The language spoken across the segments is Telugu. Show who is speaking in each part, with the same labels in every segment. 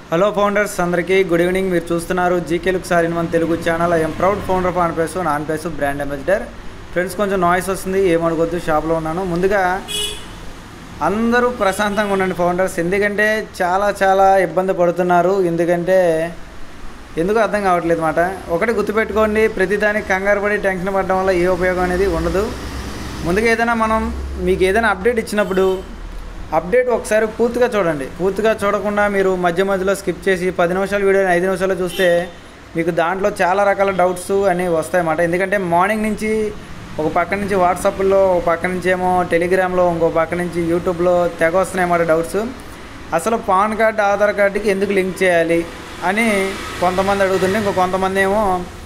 Speaker 1: హలో ఫౌండర్స్ అందరికీ గుడ్ ఈవినింగ్ మీరు చూస్తున్నారు GK look sir in one Telugu channel I'm proud founder of ఆన్పేసు నాన్ పేసు బ్రాండ్ అంబాసిడర్ ఫ్రెండ్స్ కొంచెం నాయిస్ వస్తుంది ఏమనుకోవద్దు షాప్లో ఉన్నాను ముందుగా అందరూ ప్రశాంతంగా ఉండండి ఫౌండర్స్ ఎందుకంటే చాలా చాలా ఇబ్బంది పడుతున్నారు ఎందుకంటే ఎందుకు అర్థం కావట్లేదు మాట ఒకటి గుర్తుపెట్టుకోండి ప్రతిదానికి కంగారు పడి టెన్షన్ పడడం వల్ల ఏ ఉపయోగం అనేది ఉండదు ముందుగా ఏదైనా మనం మీకు ఏదైనా అప్డేట్ ఇచ్చినప్పుడు అప్డేట్ ఒకసారి పూర్తిగా చూడండి పూర్తిగా చూడకుండా మీరు మధ్య మధ్యలో స్కిప్ చేసి పది నిమిషాల వీడియోని ఐదు నిమిషాలు చూస్తే మీకు దాంట్లో చాలా రకాల డౌట్స్ అనేవి వస్తాయన్నమాట ఎందుకంటే మార్నింగ్ నుంచి ఒక పక్క నుంచి వాట్సాప్లో ఒక పక్క నుంచి ఏమో టెలిగ్రామ్లో ఇంకో పక్క నుంచి యూట్యూబ్లో తెగ వస్తున్నాయన్నమాట డౌట్స్ అసలు పాన్ కార్డ్ ఆధార్ కార్డుకి ఎందుకు లింక్ చేయాలి అని కొంతమంది అడుగుతుంటే ఇంకో కొంతమంది ఏమో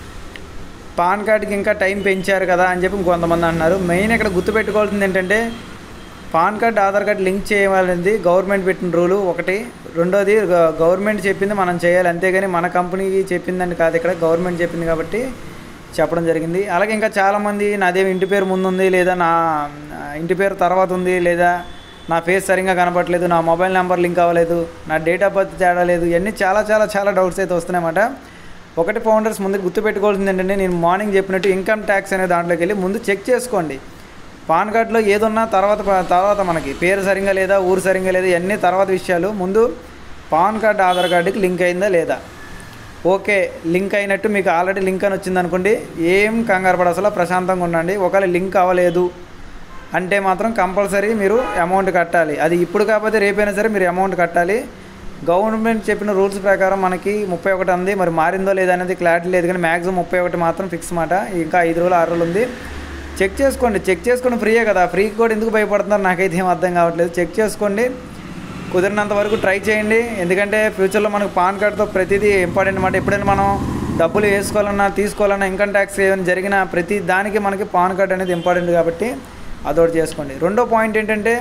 Speaker 1: పాన్ కార్డుకి ఇంకా టైం పెంచారు కదా అని చెప్పి ఇంకొంతమంది అంటున్నారు మెయిన్ ఇక్కడ గుర్తుపెట్టుకోవాల్సింది ఏంటంటే PAN card Aadhaar card link చేయాలనేది గవర్నమెంట్ పెట్టిన రూలు ఒకటి రెండోది గ- గవర్నమెంట్ చెప్పింది మనం చేయాలి అంతేగాని మన కంపెనీకి చెప్పిందని కాదు ఇక్కడ గవర్నమెంట్ చెప్పింది కాబట్టి చెప్పడం జరిగింది అలాగే ఇంకా చాలామంది నాదేమి ఇంటి పేరు ముందుంది లేదా నా నా ఇంటి పేరు తర్వాత ఉంది లేదా నా ఫేస్ సరిగ్గా కనపట్లేదు నా మొబైల్ నెంబర్ లింక్ అవ్వలేదు నా డేట్ ఆఫ్ బర్త్ తేడా లేదు ఇవన్నీ చాలా చాలా చాలా డౌట్స్ అయితే వస్తున్నాయన్నమాట ఒకటి ఫౌండర్స్ ముందు గుర్తుపెట్టుకోవాల్సింది ఏంటంటే నేను మార్నింగ్ చెప్పినట్టు ఇన్కమ్ ట్యాక్స్ అనే దాంట్లోకి వెళ్ళి ముందు చెక్ చేసుకోండి పాన్ కార్డులో ఏదున్నా తర్వాత తర్వాత మనకి పేరు సరిగ్గా లేదా ఊరు సరిగ్గా లేదా ఇవన్నీ తర్వాత విషయాలు ముందు పాన్ కార్డు ఆధార్ కార్డుకి లింక్ అయిందా లేదా ఓకే లింక్ అయినట్టు మీకు ఆల్రెడీ లింక్ అని వచ్చింది అనుకోండి ఏం కంగారు పడ అసలు ప్రశాంతంగా ఉండండి ఒకవేళ లింక్ అవ్వలేదు అంటే మాత్రం కంపల్సరీ మీరు అమౌంట్ కట్టాలి అది ఇప్పుడు కాకపోతే రేపైనా సరే మీరు అమౌంట్ కట్టాలి గవర్నమెంట్ చెప్పిన రూల్స్ ప్రకారం మనకి ముప్పై ఒకటి ఉంది మరి మారిందో లేదా అనేది క్లారిటీ లేదు కానీ మ్యాక్సిమం ముప్పై ఒకటి మాత్రం ఫిక్స్ మాట ఇంకా ఐదు రోజులు ఆరు రోజులు ఉంది చెక్ చేసుకోండి చెక్ చేసుకోండి ఫ్రీయే కదా ఫ్రీకి కూడా ఎందుకు భయపడుతున్నారు నాకైతే ఏం అర్థం కావట్లేదు చెక్ చేసుకోండి కుదిరినంత వరకు ట్రై చేయండి ఎందుకంటే ఫ్యూచర్లో మనకు పాన్ కార్డ్తో ప్రతిదీ ఇంపార్టెంట్ అనమాట ఎప్పుడైనా మనం డబ్బులు వేసుకోవాలన్నా తీసుకోవాలన్నా ఇన్కమ్ ట్యాక్స్ ఏమైనా జరిగిన ప్రతి దానికి మనకి పాన్ కార్డ్ అనేది ఇంపార్టెంట్ కాబట్టి అదొకటి చేసుకోండి రెండో పాయింట్ ఏంటంటే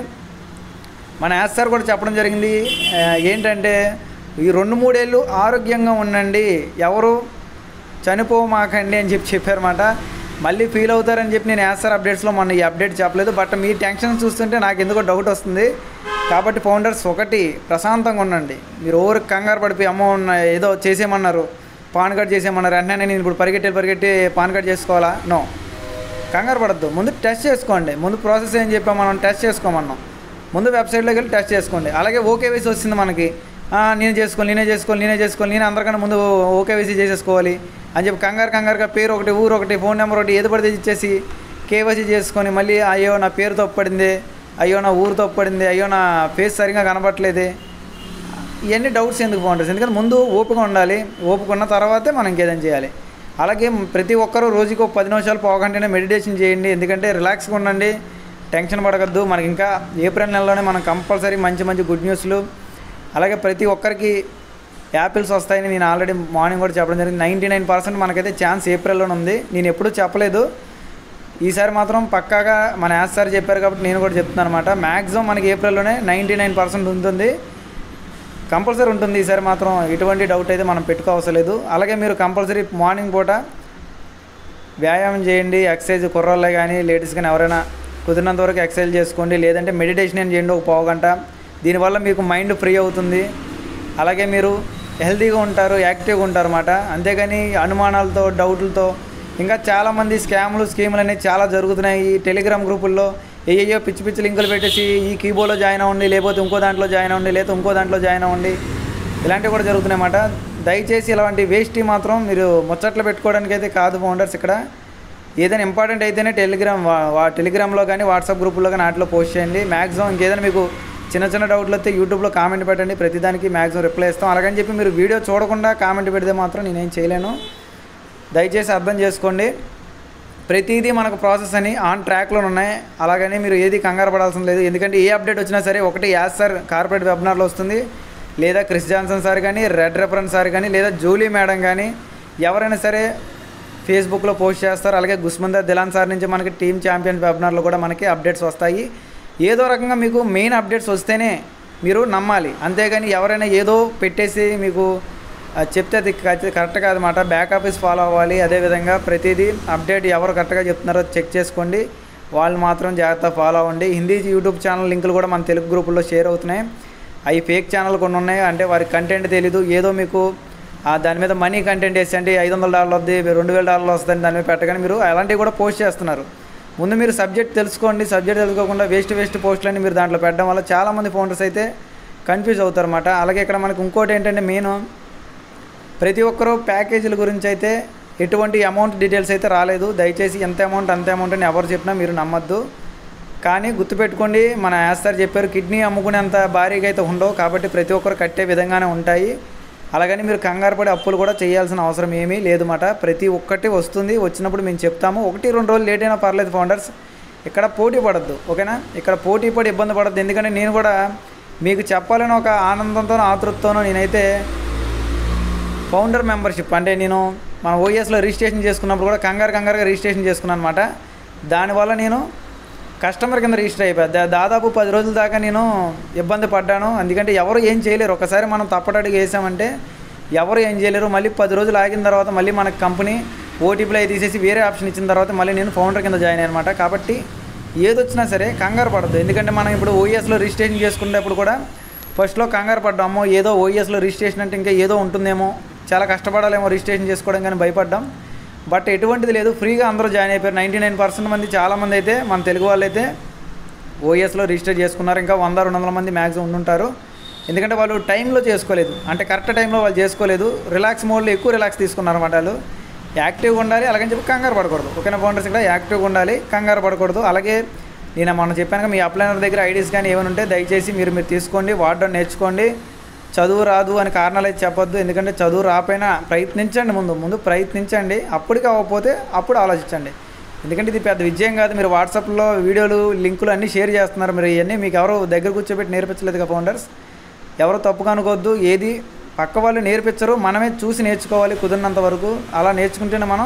Speaker 1: మన యాస్ సార్ కూడా చెప్పడం జరిగింది ఆ, ఏంటంటే ఈ రెండు మూడేళ్ళు ఆరోగ్యంగా ఉండండి ఎవరు చనిపోమాకండి అని చెప్పి చెప్పారన్నమాట మళ్ళీ ఫీల్ అవుతారని చెప్పి నేను యాస్ సార్ అప్డేట్స్లో మొన్న ఈ అప్డేట్ చెప్పలేదు బట్ మీ టెన్షన్ చూస్తుంటే నాకు ఎందుకో డౌట్ వస్తుంది కాబట్టి ఫౌండర్స్ ఒకటి ప్రశాంతంగా ఉండండి మీరు ఓవర్ కంగారు పడిపోయి అమ్మో ఉన్న ఏదో చేసేయమన్నారు పాన్ కార్డ్ చేసేయమన్నారు వెంటనే నేను ఇప్పుడు పరిగెట్టి పరిగెట్టి పాన్ కార్డ్ చేసుకోవాలా నో కంగారు పడద్దు ముందు టెస్ట్ చేసుకోండి ముందు ప్రాసెస్ ఏం చెప్పాం మనం టెస్ట్ చేసుకోమన్నాం ముందు వెబ్సైట్లోకి వెళ్ళి టెస్ట్ చేసుకోండి అలాగే ఓకేవీసీ వచ్చింది మనకి ఆ, నేను చేసుకోవాలి నేనే చేసుకోవాలి నేనే చేసుకోవాలి నేను అందరికన్నా ముందు ఓకేవీసీ చేసేసుకోవాలి అని చెప్పి కంగారు కంగారుగా పేరు ఒకటి ఊరు ఒకటి ఫోన్ నెంబర్ ఒకటి ఏది పడితే ఇచ్చేసి కేవైసీ చేసుకొని మళ్ళీ అయ్యో నా పేరు తప్పడింది అయ్యో నా ఊరు తప్పడింది అయ్యో నా ఫేస్ సరిగా కనపట్లేదే ఇవన్నీ డౌట్స్ ఎందుకు బాగుంటుంది ఎందుకంటే ముందు ఓపిక ఉండాలి ఓపిక ఉన్న తర్వాతే మనం ఇంకేదైనా చేయాలి అలాగే ప్రతి ఒక్కరూ రోజుకి ఒక పది నిమిషాలు పోగంటేనే మెడిటేషన్ చేయండి ఎందుకంటే రిలాక్స్గా ఉండండి టెన్షన్ పడగద్దు మనకి ఇంకా ఏప్రిల్ నెలలోనే మనం కంపల్సరీ మంచి మంచి గుడ్ న్యూస్లు అలాగే ప్రతి ఒక్కరికి యాపిల్స్ వస్తాయని నేను ఆల్రెడీ మార్నింగ్ కూడా చెప్పడం జరిగింది నైంటీ నైన్ పర్సెంట్ మనకైతే ఛాన్స్ ఏప్రిల్లోనే ఉంది నేను ఎప్పుడూ చెప్పలేదు ఈసారి మాత్రం పక్కాగా మన యాస్ సార్ చెప్పారు కాబట్టి నేను కూడా చెప్తున్నాను అనమాట మ్యాక్సిమం మనకి ఏప్రిల్లోనే నైంటీ నైన్ పర్సెంట్ ఉంటుంది కంపల్సరీ ఉంటుంది ఈసారి మాత్రం ఎటువంటి డౌట్ అయితే మనం పెట్టుకోవసరం లేదు అలాగే మీరు కంపల్సరీ మార్నింగ్ పూట వ్యాయామం చేయండి ఎక్సర్సైజ్ కుర్రోళ్ళే కానీ లేడీస్ కానీ ఎవరైనా కుదిరినంత వరకు ఎక్సర్సైజ్ చేసుకోండి లేదంటే మెడిటేషన్ ఏం చేయండి ఒక పావు గంట దీనివల్ల మీకు మైండ్ ఫ్రీ అవుతుంది అలాగే మీరు హెల్తీగా ఉంటారు యాక్టివ్గా ఉంటారు అన్నమాట అంతేగాని అనుమానాలతో డౌట్లతో ఇంకా చాలామంది స్కామ్లు స్కీములు అనేవి చాలా జరుగుతున్నాయి ఈ టెలిగ్రామ్ గ్రూపుల్లో ఏయో పిచ్చి పిచ్చి లింకులు పెట్టేసి ఈ కీబోర్డ్లో జాయిన్ అవ్వండి లేకపోతే ఇంకో దాంట్లో జాయిన్ అవ్వండి లేకపోతే ఇంకో దాంట్లో జాయిన్ అవ్వండి ఇలాంటివి కూడా జరుగుతున్నాయి అన్నమాట దయచేసి ఇలాంటి వేస్ట్ మాత్రం మీరు ముచ్చట్లు పెట్టుకోవడానికి అయితే కాదు ఫౌండర్స్ ఇక్కడ ఏదైనా ఇంపార్టెంట్ అయితేనే టెలిగ్రామ్ వా- వా టెలిగ్రామ్లో కానీ వాట్సాప్ గ్రూపుల్లో కానీ వాటిలో పోస్ట్ చేయండి మ్యాక్సిమం ఇంకేదైనా మీకు చిన్న చిన్న డౌట్లు వస్తే యూట్యూబ్లో కామెంట్ పెట్టండి ప్రతిదానికి మ్యాక్సిమం రిప్లై ఇస్తాం అలాగని చెప్పి మీరు వీడియో చూడకుండా కామెంట్ పెడితే మాత్రం నేనేం చేయలేను దయచేసి అర్థం చేసుకోండి ప్రతిదీ మనకు ప్రాసెస్ అని ఆన్ ట్రాక్లో ఉన్నాయి అలాగని మీరు ఏది కంగారు పడాల్సిన లేదు ఎందుకంటే ఏ అప్డేట్ వచ్చినా సరే ఒకటి యాస్ సార్ కార్పొరేట్ వెబినార్లో వస్తుంది లేదా క్రిస్ జాన్సన్ సార్ కానీ రెడ్ రెఫరెన్స్ సార్ కానీ లేదా జూలీ మేడం కానీ ఎవరైనా సరే ఫేస్బుక్లో పోస్ట్ చేస్తారు అలాగే గుస్మందర్ దిలాన్ సార్ నుంచి మనకి టీమ్ ఛాంపియన్ వెబినార్లో కూడా మనకి అప్డేట్స్ వస్తాయి ఏదో రకంగా మీకు మెయిన్ అప్డేట్స్ వస్తేనే మీరు నమ్మాలి అంతేగాని ఎవరైనా ఏదో పెట్టేసి మీకు ఆ, చెప్తే అది ఖచ్చి- కరెక్ట్ కాదన్నమాట బ్యాక్ ఆఫీస్ ఫాలో అవ్వాలి అదేవిధంగా ప్రతిదీ అప్డేట్ ఎవరు కరెక్ట్గా చెప్తున్నారో చెక్ చేసుకోండి వాళ్ళు మాత్రం జాగ్రత్త ఫాలో అవ్వండి హిందీ యూట్యూబ్ ఛానల్ లింకులు కూడా మన తెలుగు గ్రూపుల్లో షేర్ అవుతున్నాయి అవి ఫేక్ ఛానల్ కొన్ని ఉన్నాయి అంటే వారి కంటెంట్ తెలీదు ఏదో మీకు ఆ దాని మీద మనీ కంటెంట్ వేసి అంటే ఐదు వందల డాలర్లు వద్ది రెండు వేల డాలర్లు వస్తుంది దాని మీద పెట్టగానే మీరు అలాంటివి కూడా పోస్ట్ చేస్తున్నారు ముందు మీరు సబ్జెక్ట్ తెలుసుకోండి సబ్జెక్ట్ తెలుసుకోకుండా వేస్ట్ వేస్ట్ పోస్టులన్నీ మీరు దాంట్లో పెట్టడం వల్ల చాలామంది ఫౌండర్స్ అయితే కన్ఫ్యూజ్ అవుతారు అన్నమాట అలాగే ఇక్కడ మనకు ఇంకోటి ఏంటంటే మెయిన్ ప్రతి ఒక్కరూ ప్యాకేజీల గురించి అయితే ఎటువంటి అమౌంట్ డీటెయిల్స్ అయితే రాలేదు దయచేసి ఎంత అమౌంట్ అంత అమౌంట్ అని ఎవరు చెప్పినా మీరు నమ్మద్దు కానీ గుర్తుపెట్టుకోండి మన యాస్తారు చెప్పారు కిడ్నీ అమ్ముకునేంత భారీగా అయితే ఉండవు కాబట్టి ప్రతి ఒక్కరు కట్టే విధంగానే ఉంటాయి అలాగని మీరు కంగారు పడి అప్పులు కూడా చేయాల్సిన అవసరం ఏమీ లేదన్నమాట ప్రతి ఒక్కటి వస్తుంది వచ్చినప్పుడు మేము చెప్తాము ఒకటి రెండు రోజులు లేట్ అయినా పర్లేదు ఫౌండర్స్ ఇక్కడ పోటీ పడద్దు ఓకేనా ఇక్కడ పోటీ పడి ఇబ్బంది పడద్దు ఎందుకంటే నేను కూడా మీకు చెప్పాలని ఒక ఆనందంతోనో ఆతృతతోనో నేనైతే ఫౌండర్ మెంబర్షిప్ అంటే నేను మన ఓఎస్లో రిజిస్ట్రేషన్ చేసుకున్నప్పుడు కూడా కంగారు కంగారుగా రిజిస్ట్రేషన్ చేసుకున్నాను అనమాట దానివల్ల నేను కస్టమర్ కింద రిజిస్టర్ అయిపోయాను దా- దాదాపు పది రోజుల దాకా నేను ఇబ్బంది పడ్డాను ఎందుకంటే ఎవరు ఏం చేయలేరు ఒకసారి మనం తప్పటడుగు వేసామంటే ఎవరు ఏం చేయలేరు మళ్ళీ పది రోజులు ఆగిన తర్వాత మళ్ళీ మనకి కంపెనీ ఓటీపీలో అవి తీసేసి వేరే ఆప్షన్ ఇచ్చిన తర్వాత మళ్ళీ నేను ఫౌండర్ కింద జాయిన్ అనమాట కాబట్టి ఏదొచ్చినా సరే కంగారు పడద్దు ఎందుకంటే మనం ఇప్పుడు ఓఎస్లో రిజిస్ట్రేషన్ చేసుకునేటప్పుడు కూడా ఫస్ట్లో కంగారు పడ్డాం అమ్మో ఏదో ఓఎస్లో రిజిస్ట్రేషన్ అంటే ఇంకా ఏదో ఉంటుందేమో చాలా కష్టపడాలేమో రిజిస్ట్రేషన్ చేసుకోవడం కానీ భయపడ్డాం బట్ ఎటువంటిది లేదు ఫ్రీగా అందరూ జాయిన్ అయిపోయారు నైంటీ నైన్ పర్సెంట్ మంది చాలామంది అయితే మన తెలుగు వాళ్ళు అయితే ఓఎస్లో రిజిస్టర్ చేసుకున్నారు ఇంకా వంద రెండు వందల మంది మ్యాక్సిమం ఉండుంటారు ఎందుకంటే వాళ్ళు టైంలో చేసుకోలేదు అంటే కరెక్ట్ టైంలో వాళ్ళు చేసుకోలేదు రిలాక్స్ మోడ్లో ఎక్కువ రిలాక్స్ తీసుకున్నారు అన్నమాట వాళ్ళు యాక్టివ్గా ఉండాలి అలాగని చెప్పి కంగారు పడకూడదు ఓకేనా ఫౌండర్స్ కూడా యాక్టివ్గా ఉండాలి కంగారు పడకూడదు అలాగే నేను మొన్న చెప్పాను కదా, మీ అప్లైనర్ దగ్గర ఐడీస్ కానీ ఏమైనా ఉంటే దయచేసి మీరు మీరు తీసుకోండి వాడడం నేర్చుకోండి చదువు రాదు అని కారణాలు అయితే చెప్పొద్దు ఎందుకంటే చదువు రాపోయినా ప్రయత్నించండి ముందు ముందు ప్రయత్నించండి అప్పటికి అవ్వకపోతే అప్పుడు ఆలోచించండి ఎందుకంటే ఇది పెద్ద విజయం కాదు మీరు వాట్సాప్లో వీడియోలు లింకులు అన్నీ షేర్ చేస్తున్నారు మీరు ఇవన్నీ మీకు ఎవరు దగ్గర కూర్చోబెట్టి నేర్పించలేదు కదా ఫౌండర్స్ ఎవరు తప్పుగా అనుకోవద్దు ఏది పక్క వాళ్ళు నేర్పించరు మనమే చూసి నేర్చుకోవాలి కుదిరినంత వరకు అలా నేర్చుకుంటేనే మనం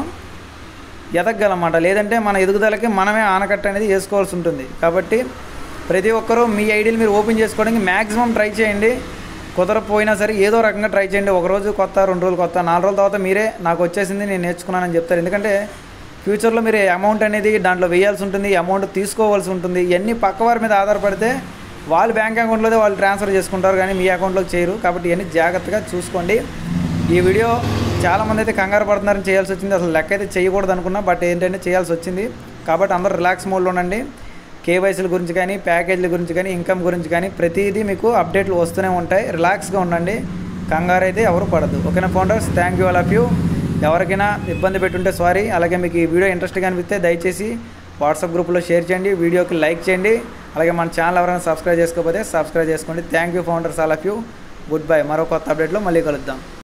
Speaker 1: ఎదగలమాట లేదంటే మన ఎదుగుదలకి మనమే ఆనకట్ట అనేది వేసుకోవాల్సి ఉంటుంది కాబట్టి ప్రతి ఒక్కరూ మీ ఐడీలు మీరు ఓపెన్ చేసుకోవడానికి మ్యాక్సిమం ట్రై చేయండి కుదరపోయినా సరే ఏదో రకంగా ట్రై చేయండి ఒక రోజు కొత్త రెండు రోజులు కొత్త నాలుగు రోజుల తర్వాత మీరే నాకు వచ్చేసింది నేను నేర్చుకున్నానని చెప్తారు ఎందుకంటే ఫ్యూచర్లో మీరు అమౌంట్ అనేది దాంట్లో వేయాల్సి ఉంటుంది అమౌంట్ తీసుకోవాల్సి ఉంటుంది ఇవన్నీ పక్కవారి మీద ఆధారపడితే వాళ్ళు బ్యాంక్ అకౌంట్లోనే వాళ్ళు ట్రాన్స్ఫర్ చేసుకుంటారు కానీ మీ అకౌంట్లోకి చేయరు కాబట్టి ఇవన్నీ జాగ్రత్తగా చూసుకోండి ఈ వీడియో చాలామంది అయితే కంగారు పడుతున్నారని చేయాల్సి వచ్చింది అసలు లెక్క అయితే చేయకూడదు అనుకున్నా బట్ ఏంటంటే చేయాల్సి వచ్చింది కాబట్టి అందరూ రిలాక్స్ మోడ్లో ఉండండి కేవైసీల గురించి కానీ ప్యాకేజీల గురించి కానీ ఇన్కమ్ గురించి కానీ ప్రతిదీ మీకు అప్డేట్లు వస్తూనే ఉంటాయి రిలాక్స్గా ఉండండి కంగారు అయితే ఎవరు పడదు ఓకేనా founders thank you all of you ఎవరికైనా ఇబ్బంది పెట్టుంటే సారీ అలాగే మీకు ఈ వీడియో ఇంట్రెస్ట్గా అనిపిస్తే దయచేసి వాట్సాప్ గ్రూప్లో షేర్ చేయండి వీడియోకి లైక్ చేయండి అలాగే మన ఛానల్ ఎవరైనా సబ్స్క్రైబ్ చేసుకోకపోతే సబ్స్క్రైబ్ చేసుకోండి thank you founders all of you goodbye మరో కొత్త అప్డేట్లో మళ్ళీ కలుద్దాం